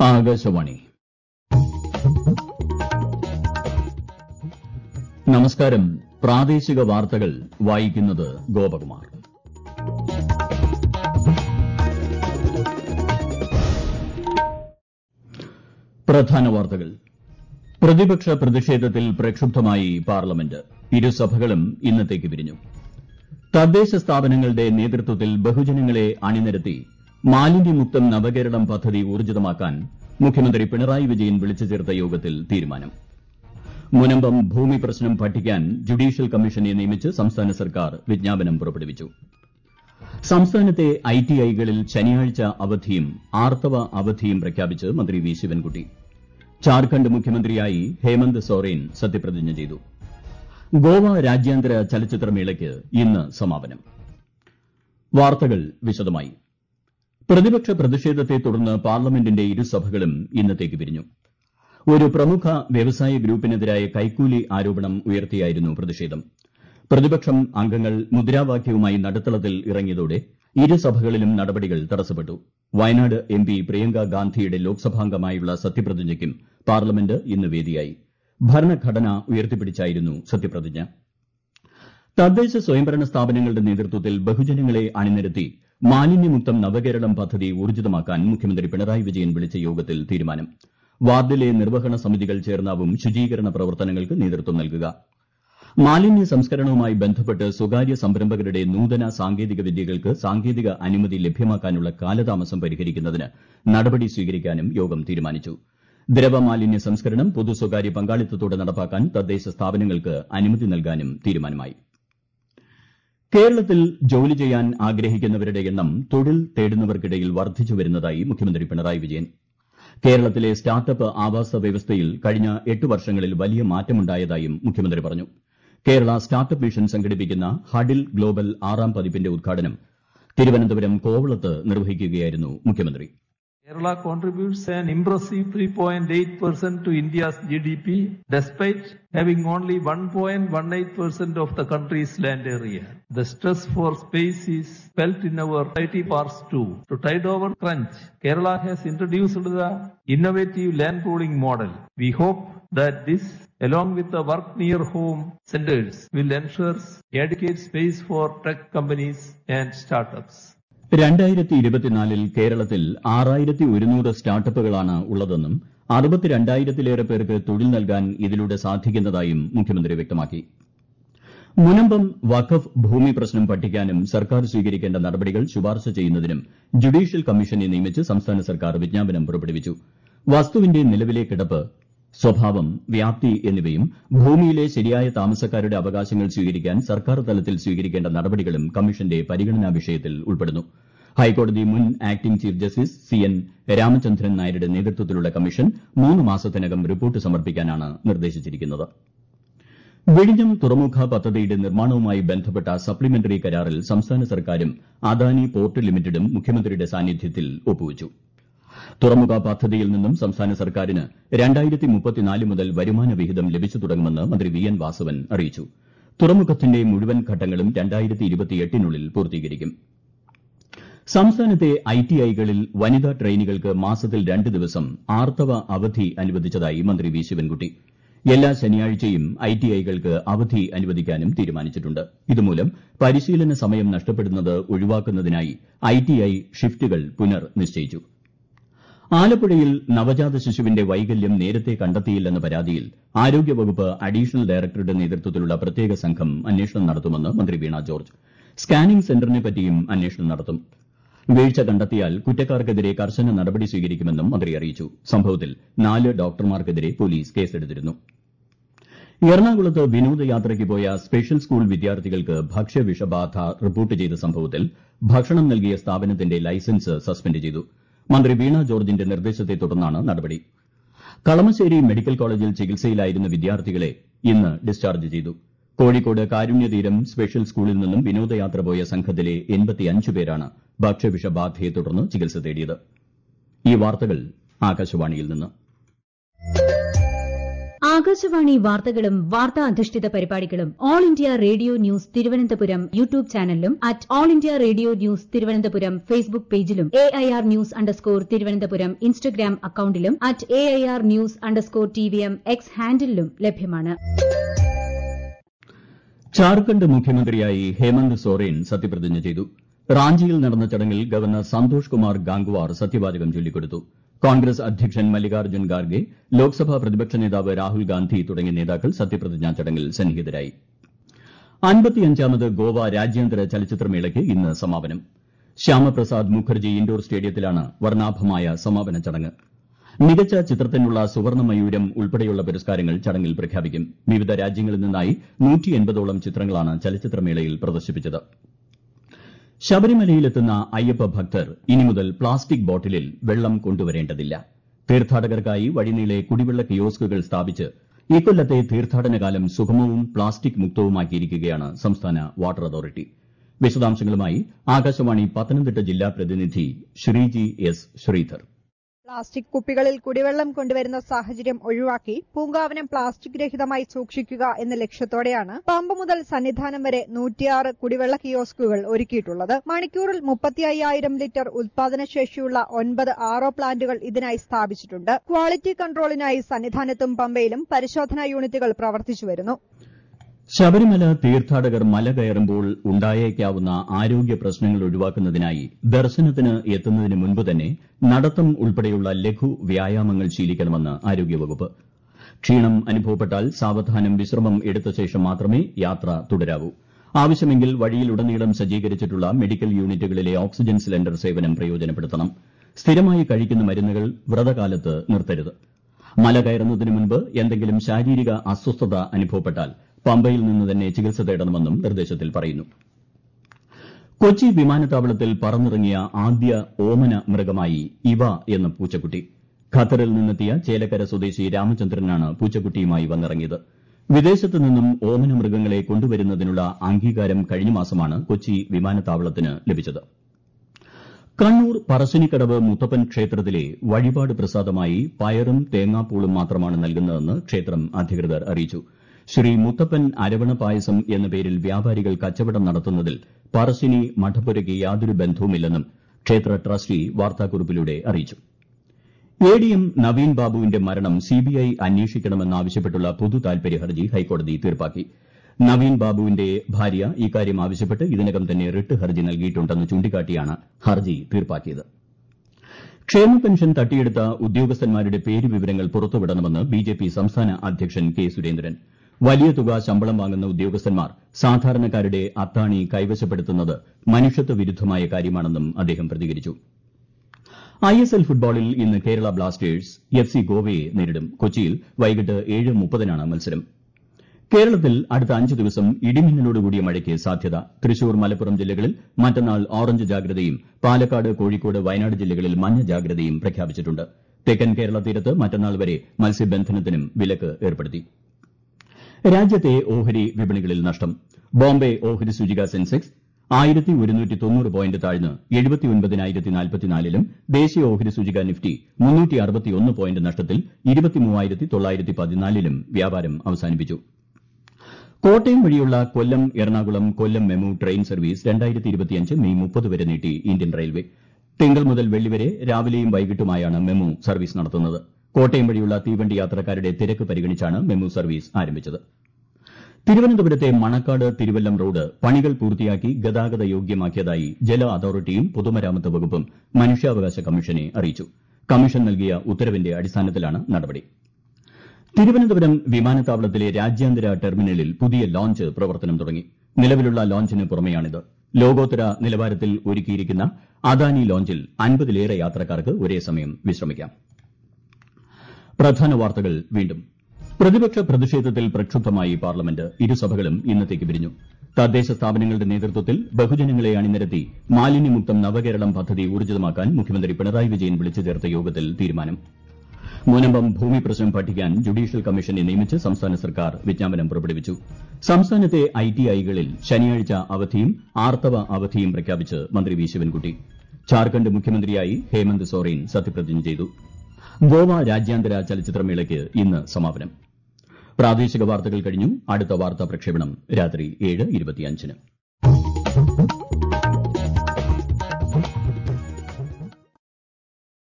ആകാശവാണി നമസ്കാരം പ്രാദേശിക വാർത്തകൾ വായിക്കുന്നത് ഗോപകുമാർ പ്രധാന വാർത്തകൾ പ്രതിപക്ഷ പ്രതിഷേധത്തിൽ പ്രക്ഷുബ്ധമായി പാർലമെന്റ് ഇരുസഭകളും ഇന്നത്തേക്ക് പിരിഞ്ഞു തദ്ദേശ സ്ഥാപനങ്ങളുടെ നേതൃത്വത്തിൽ ബഹുജനങ്ങളെ അണിനിരത്തി മാലിന്യമുക്തം നവകേരളം പദ്ധതി ഊർജ്ജിതമാക്കാൻ മുഖ്യമന്ത്രി പിണറായി വിജയൻ വിളിച്ചു ചേർത്ത യോഗത്തിൽ തീരുമാനം മുനമ്പം ഭൂമി പ്രശ്നം പഠിക്കാൻ ജുഡീഷ്യൽ കമ്മീഷനെ നിയമിച്ച് സംസ്ഥാന സർക്കാർ വിജ്ഞാപനം പുറപ്പെടുവിച്ചു സംസ്ഥാനത്തെ ഐടിഐകളിൽ ശനിയാഴ്ച അവധിയും ആർത്തവ അവധിയും പ്രഖ്യാപിച്ച് മന്ത്രി വി ശിവൻകുട്ടി ജാർഖണ്ഡ് മുഖ്യമന്ത്രിയായി ഹേമന്ത് സോറേൻ സത്യപ്രതിജ്ഞ ചെയ്തു ഗോവ രാജ്യാന്തര ചലച്ചിത്രമേളയ്ക്ക് ഇന്ന് സമാപനം വാർത്തകൾ വിശദമായി പ്രതിപക്ഷ പ്രതിഷേധത്തെ തുടർന്ന് പാർലമെന്റിന്റെ ഇരുസഭകളും ഇന്നത്തേക്ക് പിരിഞ്ഞു ഒരു പ്രമുഖ വ്യവസായ ഗ്രൂപ്പിനെതിരായ കൈക്കൂലി ആരോപണം ഉയർത്തിയായിരുന്നു പ്രതിഷേധം പ്രതിപക്ഷം അംഗങ്ങൾ മുദ്രാവാക്യവുമായി നടുത്തളത്തിൽ ഇറങ്ങിയതോടെ ഇരുസഭകളിലും നടപടികൾ തടസ്സപ്പെട്ടു വയനാട് എം പി പ്രിയങ്ക ഗാന്ധിയുടെ ലോക്സഭാംഗമായുള്ള സത്യപ്രതിജ്ഞയ്ക്കും പാർലമെന്റ് ഇന്ന് വേദിയായി ഭരണഘടന ഉയർത്തിപ്പിടിച്ചായിരുന്നു സത്യപ്രതിജ്ഞ തദ്ദേശ സ്വയംഭരണ സ്ഥാപനങ്ങളുടെ നേതൃത്വത്തിൽ ബഹുജനങ്ങളെ അണിനിരത്തി മാലിന്യമുക്തം നവകേരളം പദ്ധതി ഊർജ്ജിതമാക്കാൻ മുഖ്യമന്ത്രി പിണറായി വിജയൻ വിളിച്ച യോഗത്തിൽ തീരുമാനം വാർഡിലെ നിർവ്വഹണ സമിതികൾ ചേർന്നാവും ശുചീകരണ പ്രവർത്തനങ്ങൾക്ക് നേതൃത്വം നൽകുക മാലിന്യ സംസ്കരണവുമായി ബന്ധപ്പെട്ട് സ്വകാര്യ സംരംഭകരുടെ നൂതന സാങ്കേതിക വിദ്യകൾക്ക് സാങ്കേതിക അനുമതി ലഭ്യമാക്കാനുള്ള കാലതാമസം പരിഹരിക്കുന്നതിന് നടപടി സ്വീകരിക്കാനും യോഗം തീരുമാനിച്ചു ദ്രവമാലിന്യ സംസ്കരണം പൊതു സ്വകാര്യ പങ്കാളിത്തത്തോടെ നടപ്പാക്കാൻ തദ്ദേശ സ്ഥാപനങ്ങൾക്ക് അനുമതി നൽകാനും തീരുമാനമായി കേരളത്തിൽ ജോലി ചെയ്യാൻ ആഗ്രഹിക്കുന്നവരുടെ എണ്ണം തൊഴിൽ തേടുന്നവർക്കിടയിൽ വർദ്ധിച്ചു വരുന്നതായി മുഖ്യമന്ത്രി പിണറായി വിജയൻ കേരളത്തിലെ സ്റ്റാർട്ടപ്പ് ആവാസ വ്യവസ്ഥയിൽ കഴിഞ്ഞ എട്ട് വർഷങ്ങളിൽ വലിയ മാറ്റമുണ്ടായതായും മുഖ്യമന്ത്രി പറഞ്ഞു കേരള സ്റ്റാർട്ടപ്പ് മിഷൻ സംഘടിപ്പിക്കുന്ന ഹഡിൽ ഗ്ലോബൽ ആറാം പതിപ്പിന്റെ ഉദ്ഘാടനം തിരുവനന്തപുരം കോവളത്ത് നിർവഹിക്കുകയായിരുന്നു മുഖ്യമന്ത്രി Kerala contributes an impressive 3.8% to India's GDP despite having only 1.18% of the country's land area. The stress for space is felt in our IT parks too. To tide over crunch, Kerala has introduced the innovative land pooling model. We hope that this along with the work near home centers will ensure adequate space for tech companies and startups. രണ്ടായിരത്തി ഇരുപത്തിനാലിൽ കേരളത്തിൽ ആറായിരത്തി ഒരുന്നൂറ് സ്റ്റാർട്ടപ്പുകളാണ് ഉള്ളതെന്നും അറുപത്തിരണ്ടായിരത്തിലേറെ പേർക്ക് തൊഴിൽ നൽകാൻ ഇതിലൂടെ സാധിക്കുന്നതായും മുഖ്യമന്ത്രി വ്യക്തമാക്കി മുനമ്പം വഖഫ് ഭൂമി പ്രശ്നം പഠിക്കാനും സർക്കാർ സ്വീകരിക്കേണ്ട നടപടികൾ ശുപാർശ ചെയ്യുന്നതിനും ജുഡീഷ്യൽ കമ്മീഷനെ നിയമിച്ച് സംസ്ഥാന സർക്കാർ വിജ്ഞാപനം പുറപ്പെടുവിച്ചു വസ്തുവിന്റെ നിലവിലെ കിടപ്പ് സ്വഭാവം വ്യാപ്തി എന്നിവയും ഭൂമിയിലെ ശരിയായ താമസക്കാരുടെ അവകാശങ്ങൾ സ്വീകരിക്കാൻ സർക്കാർ തലത്തിൽ സ്വീകരിക്കേണ്ട നടപടികളും കമ്മീഷന്റെ പരിഗണനാ വിഷയത്തിൽ ഉൾപ്പെടുന്നു ഹൈക്കോടതി മുൻ acting chief justice C N Ramachandran നായരുടെ നേതൃത്വത്തിലുള്ള കമ്മീഷൻ മൂന്ന് മാസത്തിനകം റിപ്പോർട്ട് സമർപ്പിക്കാനാണ് നിർദ്ദേശിച്ചിരിക്കുന്നത് വിഴിഞ്ഞം തുറമുഖ പദ്ധതിയുടെ നിർമ്മാണവുമായി ബന്ധപ്പെട്ട സപ്ലിമെന്ററി കരാറിൽ സംസ്ഥാന സർക്കാരും അദാനി പോർട്ട് ലിമിറ്റഡും മുഖ്യമന്ത്രിയുടെ സാന്നിധ്യത്തിൽ ഒപ്പുവച്ചു തുറമുഖ പദ്ധതിയിൽ നിന്നും സംസ്ഥാന സർക്കാരിന് മുതൽ വരുമാന വിഹിതം ലഭിച്ചു തുടങ്ങുമെന്ന് മന്ത്രി വി എൻ വാസവൻ അറിയിച്ചു തുറമുഖത്തിന്റെ മുഴുവൻ ഘട്ടങ്ങളും നുള്ളിൽ പൂർത്തീകരിക്കും സംസ്ഥാനത്തെ ഐടിഐകളിൽ വനിതാ ട്രെയിനികൾക്ക് മാസത്തിൽ രണ്ട് ദിവസം ആർത്തവ അവധി അനുവദിച്ചതായി മന്ത്രി വി ശിവൻകുട്ടി എല്ലാ ശനിയാഴ്ചയും ഐടിഐകൾക്ക് അവധി അനുവദിക്കാനും തീരുമാനിച്ചിട്ടുണ്ട് ഇതുമൂലം പരിശീലന സമയം നഷ്ടപ്പെടുന്നത് ഒഴിവാക്കുന്നതിനായി ഐടിഐ ഷിഫ്റ്റുകൾ പുനർ നിശ്ചയിച്ചു ആലപ്പുഴയിൽ നവജാത ശിശുവിന്റെ വൈകല്യം നേരത്തെ കണ്ടെത്തിയില്ലെന്ന പരാതിയിൽ ആരോഗ്യവകുപ്പ് അഡീഷണൽ ഡയറക്ടറുടെ നേതൃത്വത്തിലുള്ള പ്രത്യേക സംഘം അന്വേഷണം നടത്തുമെന്ന് മന്ത്രി വീണ ജോർജ് സ്കാനിംഗ് സെന്ററിനെപ്പറ്റിയും അന്വേഷണം നടത്തും വീഴ്ച കണ്ടെത്തിയാൽ കുറ്റക്കാർക്കെതിരെ കർശന നടപടി സ്വീകരിക്കുമെന്നും മന്ത്രി അറിയിച്ചു സംഭവത്തിൽ നാല് ഡോക്ടർമാർക്കെതിരെ പോലീസ് കേസെടുത്തിരുന്നു എറണാകുളത്ത് വിനോദയാത്രയ്ക്ക് പോയ സ്പെഷ്യൽ സ്കൂൾ വിദ്യാർത്ഥികൾക്ക് ഭക്ഷ്യവിഷബാധ റിപ്പോർട്ട് ചെയ്ത സംഭവത്തിൽ ഭക്ഷണം നൽകിയ സ്ഥാപനത്തിന്റെ ലൈസൻസ് സസ്പെൻഡ് ചെയ്തു മന്ത്രി വീണ ജോർജിന്റെ നിർദ്ദേശത്തെ തുടർന്നാണ് നടപടി കളമശ്ശേരി മെഡിക്കൽ കോളേജിൽ ചികിത്സയിലായിരുന്ന വിദ്യാർത്ഥികളെ ഇന്ന് ഡിസ്ചാർജ് ചെയ്തു കോഴിക്കോട് കാരുണ്യതീരം സ്പെഷ്യൽ സ്കൂളിൽ നിന്നും വിനോദയാത്ര പോയ സംഘത്തിലെ പേരാണ് ഭക്ഷ്യവിഷബാധയെ തുടർന്ന് ചികിത്സ തേടിയത് ഈ വാർത്തകൾ ആകാശവാണിയിൽ നിന്ന് ആകാശവാണി വാർത്തകളും വാർത്താ അധിഷ്ഠിത പരിപാടികളും All India Radio news Thiruvananthapuram YouTube ചാനലിലും at All India Radio news Thiruvananthapuram Facebook പേജിലും A I R news underscore Thiruvananthapuram Instagram അക്കൌണ്ടിലും at A I R news underscore T V M X ഹാൻഡിലും ലഭ്യമാണ് ജാർഖണ്ഡ് മുഖ്യമന്ത്രിയായി ഹേമന്ത് സോറേൻ സത്യപ്രതിജ്ഞ ചെയ്തു റാഞ്ചിയിൽ നടന്ന ചടങ്ങിൽ ഗവർണർ സന്തോഷ് കുമാർ ഗാംഗ്വാർ സത്യവാചകം ചൊല്ലിക്കൊടുത്തു കോൺഗ്രസ് അധ്യക്ഷൻ മല്ലികാർജ്ജുൻ ഖാർഗെ ലോക്സഭാ പ്രതിപക്ഷ നേതാവ് രാഹുൽ ഗാന്ധി തുടങ്ങിയ നേതാക്കൾ സത്യപ്രതിജ്ഞാ ചടങ്ങിൽ സന്നിഹിതരായി അൻപത്തിയഞ്ചാമത് ഗോവ രാജ്യാന്തര ചലച്ചിത്രമേളയ്ക്ക് ഇന്ന് സമാപനം ശ്യാമപ്രസാദ് മുഖർജി ഇൻഡോർ സ്റ്റേഡിയത്തിലാണ് വർണ്ണാഭമായ സമാപന ചടങ്ങ് മികച്ച ചിത്രത്തിനുള്ള സുവർണ്ണ മയൂരം ഉൾപ്പെടെയുള്ള പുരസ്കാരങ്ങൾ ചടങ്ങിൽ പ്രഖ്യാപിക്കും വിവിധ രാജ്യങ്ങളിൽ നിന്നായി ഓളം ചിത്രങ്ങളാണ് ചലച്ചിത്രമേളയിൽ പ്രദർശിപ്പിച്ചത് ശബരിമലയിലെത്തുന്ന അയ്യപ്പ ഭക്തർ ഇനി മുതൽ പ്ലാസ്റ്റിക് ബോട്ടിലിൽ വെള്ളം കൊണ്ടുവരേണ്ടതില്ല തീർത്ഥാടകർക്കായി വഴിനീളെ കുടിവെള്ള കിയോസ്കുകൾ സ്ഥാപിച്ച് ഇക്കൊല്ലത്തെ തീർത്ഥാടനകാലം സുഗമവും പ്ലാസ്റ്റിക് മുക്തവുമാക്കിയിരിക്കുകയാണ് സംസ്ഥാന വാട്ടർ അതോറിറ്റി വിശദാംശങ്ങളുമായി ആകാശവാണി പത്തനംതിട്ട ജില്ലാ പ്രതിനിധി ശ്രീജി എസ് ശ്രീധർ പ്ലാസ്റ്റിക് കുപ്പികളിൽ കുടിവെള്ളം കൊണ്ടുവരുന്ന സാഹചര്യം ഒഴിവാക്കി പൂങ്കാവനം പ്ലാസ്റ്റിക് രഹിതമായി സൂക്ഷിക്കുക എന്ന ലക്ഷ്യത്തോടെയാണ് പമ്പ് മുതൽ സന്നിധാനം വരെ നൂറ്റിയാറ് കുടിവെള്ള കിയോസ്കുകൾ ഒരുക്കിയിട്ടുള്ളത് മണിക്കൂറിൽ മുപ്പത്തി അയ്യായിരം ലിറ്റർ ഉത്പാദനശേഷിയുള്ള ഒൻപത് ആറോ പ്ലാന്റുകൾ ഇതിനായി സ്ഥാപിച്ചിട്ടുണ്ട് ക്വാളിറ്റി കൺട്രോളിനായി സന്നിധാനത്തും പമ്പയിലും പരിശോധനാ യൂണിറ്റുകൾ പ്രവർത്തിച്ചു വരുന്നു ശബരിമല തീർത്ഥാടകർ മല കയറുമ്പോൾ ഉണ്ടായേക്കാവുന്ന ആരോഗ്യ പ്രശ്നങ്ങൾ ഒഴിവാക്കുന്നതിനായി ദർശനത്തിന് എത്തുന്നതിന് മുൻപ് തന്നെ നടത്തം ഉൾപ്പെടെയുള്ള ലഘു വ്യായാമങ്ങൾ ശീലിക്കണമെന്ന് ആരോഗ്യവകുപ്പ് ക്ഷീണം അനുഭവപ്പെട്ടാൽ സാവധാനം വിശ്രമം എടുത്ത ശേഷം മാത്രമേ യാത്ര തുടരാവൂ ആവശ്യമെങ്കിൽ വഴിയിലുടനീളം സജ്ജീകരിച്ചിട്ടുള്ള മെഡിക്കൽ യൂണിറ്റുകളിലെ ഓക്സിജൻ സിലിണ്ടർ സേവനം പ്രയോജനപ്പെടുത്തണം സ്ഥിരമായി കഴിക്കുന്ന മരുന്നുകൾ വ്രതകാലത്ത് നിർത്തരുത് മല കയറുന്നതിന് മുൻപ് എന്തെങ്കിലും ശാരീരിക അസ്വസ്ഥത അനുഭവപ്പെട്ടാൽ പമ്പയിൽ നിന്ന് തന്നെ ചികിത്സ തേടണമെന്നും നിർദ്ദേശത്തിൽ പറയുന്നു കൊച്ചി വിമാനത്താവളത്തിൽ പറന്നിറങ്ങിയ ആദ്യ ഓമന മൃഗമായി ഇവ എന്ന പൂച്ചക്കുട്ടി ഖത്തറിൽ നിന്നെത്തിയ ചേലക്കര സ്വദേശി രാമചന്ദ്രനാണ് പൂച്ചക്കുട്ടിയുമായി വന്നിറങ്ങിയത് വിദേശത്ത് നിന്നും ഓമന മൃഗങ്ങളെ കൊണ്ടുവരുന്നതിനുള്ള അംഗീകാരം കഴിഞ്ഞ മാസമാണ് കൊച്ചി വിമാനത്താവളത്തിന് ലഭിച്ചത് കണ്ണൂർ പറശ്ശിനിക്കടവ് മുത്തപ്പൻ ക്ഷേത്രത്തിലെ വഴിപാട് പ്രസാദമായി പയറും തേങ്ങാപ്പൂളും മാത്രമാണ് നൽകുന്നതെന്ന് ക്ഷേത്രം അധികൃതർ അറിയിച്ചു ശ്രീ മുത്തപ്പൻ അരവണ പായസം എന്ന പേരിൽ വ്യാപാരികൾ കച്ചവടം നടത്തുന്നതിൽ പറശ്ശിനി മഠപ്പുരയ്ക്ക് യാതൊരു ബന്ധവുമില്ലെന്നും ക്ഷേത്ര ട്രസ്റ്റി വാർത്താക്കുറിപ്പിലൂടെ അറിയിച്ചു എ ഡി എം നവീൻ ബാബുവിന്റെ മരണം സിബിഐ അന്വേഷിക്കണമെന്നാവശ്യപ്പെട്ടുള്ള പൊതു താൽപര്യ ഹർജി ഹൈക്കോടതി തീർപ്പാക്കി നവീൻ ബാബുവിന്റെ ഭാര്യ ഇക്കാര്യം ആവശ്യപ്പെട്ട് ഇതിനകം തന്നെ റിട്ട് ഹർജി നൽകിയിട്ടുണ്ടെന്ന് ചൂണ്ടിക്കാട്ടിയാണ് ഹർജി തീർപ്പാക്കിയത് ക്ഷേമ പെൻഷൻ തട്ടിയെടുത്ത ഉദ്യോഗസ്ഥന്മാരുടെ പേര് വിവരങ്ങൾ പുറത്തുവിടണമെന്ന് ബിജെപി സംസ്ഥാന അധ്യക്ഷൻ കെ സുരേന്ദ്രൻ വലിയ തുക ശമ്പളം വാങ്ങുന്ന ഉദ്യോഗസ്ഥന്മാർ സാധാരണക്കാരുടെ അത്താണി കൈവശപ്പെടുത്തുന്നത് മനുഷ്യത്വ വിരുദ്ധമായ കാര്യമാണെന്നും അദ്ദേഹം പ്രതികരിച്ചു ഐ എസ് എൽ ഫുട്ബോളിൽ ഇന്ന് കേരള ബ്ലാസ്റ്റേഴ്സ് എഫ് സി ഗോവയെ നേരിടും കൊച്ചിയിൽ വൈകിട്ട് ഏഴ് മുപ്പതിനാണ് മത്സരം കേരളത്തിൽ അടുത്ത അഞ്ച് ദിവസം ഇടിമിന്നലോടുകൂടിയ മഴയ്ക്ക് സാധ്യത തൃശൂർ മലപ്പുറം ജില്ലകളിൽ മറ്റന്നാൾ ഓറഞ്ച് ജാഗ്രതയും പാലക്കാട് കോഴിക്കോട് വയനാട് ജില്ലകളിൽ മഞ്ഞ ജാഗ്രതയും പ്രഖ്യാപിച്ചിട്ടുണ്ട് തെക്കൻ കേരള തീരത്ത് മറ്റന്നാൾ വരെ മത്സ്യബന്ധനത്തിനും വിലക്ക് ഏർപ്പെടുത്തി രാജ്യത്തെ ഓഹരി വിപണികളിൽ നഷ്ടം ബോംബെ ഓഹരി സൂചിക സെൻസെക്സ് ആയിരത്തി ഒരുന്നൂറ്റി തൊണ്ണൂറ് പോയിന്റ് താഴ്ന്ന് എഴുപത്തി ഒൻപതിനായിരത്തി നാൽപ്പത്തിനാലിലും ദേശീയ ഓഹരി സൂചിക നിഫ്റ്റി മുന്നൂറ്റി അറുപത്തിയൊന്ന് പോയിന്റ് നഷ്ടത്തിൽ ഇരുപത്തിമൂവായിരത്തി തൊള്ളായിരത്തി പതിനാലിലും വ്യാപാരം അവസാനിപ്പിച്ചു കോട്ടയം വഴിയുള്ള Kollam Ernakulam Kollam MEMU train service രണ്ടായിരത്തി ഇരുപത്തിയഞ്ച് മെയ് മുപ്പത് വരെ നീട്ടി ഇന്ത്യൻ റെയിൽവേ തിങ്കൾ മുതൽ വെള്ളി വരെ രാവിലെയും വൈകിട്ടുമായാണ് മെമു സർവീസ് നടത്തുന്നത് കോട്ടയം വഴിയുള്ള തീവണ്ടി യാത്രക്കാരുടെ തിരക്ക് പരിഗണിച്ചാണ് മെമു സർവീസ് ആരംഭിച്ചത് തിരുവനന്തപുരത്തെ മണക്കാട് തിരുവല്ലം റോഡ് പണികൾ പൂർത്തിയാക്കി ഗതാഗത യോഗ്യമാക്കിയതായി ജല അതോറിറ്റിയും പൊതുമരാമത്ത് വകുപ്പും മനുഷ്യാവകാശ കമ്മീഷനെ അറിയിച്ചു കമ്മീഷൻ നൽകിയ ഉത്തരവിന്റെ അടിസ്ഥാനത്തിലാണ് നടപടി തിരുവനന്തപുരം വിമാനത്താവളത്തിലെ രാജ്യാന്തര ടെർമിനലിൽ പുതിയ ലോഞ്ച് പ്രവർത്തനം തുടങ്ങി നിലവിലുള്ള ലോഞ്ചിന് പുറമെയാണിത് ലോകോത്തര നിലവാരത്തിൽ ഒരുക്കിയിരിക്കുന്ന അദാനി ലോഞ്ചിൽ അൻപതിലേറെ യാത്രക്കാർക്ക് ഒരേ സമയം വിശ്രമിക്കാം പ്രധാന വാർത്തകൾ വീണ്ടും പ്രതിപക്ഷ പ്രതിഷേധത്തിൽ പ്രക്ഷുബ്ധമായി പാർലമെന്റ് ഇരുസഭകളും ഇന്നത്തേക്ക് പിരിഞ്ഞു തദ്ദേശ സ്ഥാപനങ്ങളുടെ നേതൃത്വത്തിൽ ബഹുജനങ്ങളെ അണിനിരത്തി മാലിന്യമുക്തം നവകേരളം പദ്ധതി ഊർജിതമാക്കാൻ മുഖ്യമന്ത്രി പിണറായി വിജയൻ വിളിച്ചു ചേർത്ത യോഗത്തിൽ തീരുമാനം മുനമ്പം ഭൂമി പ്രശ്നം പഠിക്കാൻ ജുഡീഷ്യൽ കമ്മീഷനെ നിയമിച്ച് സംസ്ഥാന സർക്കാർ വിജ്ഞാപനം പുറപ്പെടുവിച്ചു സംസ്ഥാനത്തെ ഐടിഐകളിൽ ശനിയാഴ്ച അവധിയും ആർത്തവ അവധിയും പ്രഖ്യാപിച്ച് മന്ത്രി വി ശിവൻകുട്ടി ഝാർഖണ്ഡ് മുഖ്യമന്ത്രിയായി ഹേമന്ത് സോറൻ സത്യപ്രതിജ്ഞ ചെയ്തു ഗോവ രാജ്യാന്തര ചലച്ചിത്രമേളയ്ക്ക് ഇന്ന് സമാപനം പ്രാദേശിക വാർത്തകൾ കഴിഞ്ഞു അടുത്ത വാർത്താ പ്രക്ഷേപണം രാത്രി ഏഴ് ഇരുപത്തിയഞ്ചിന്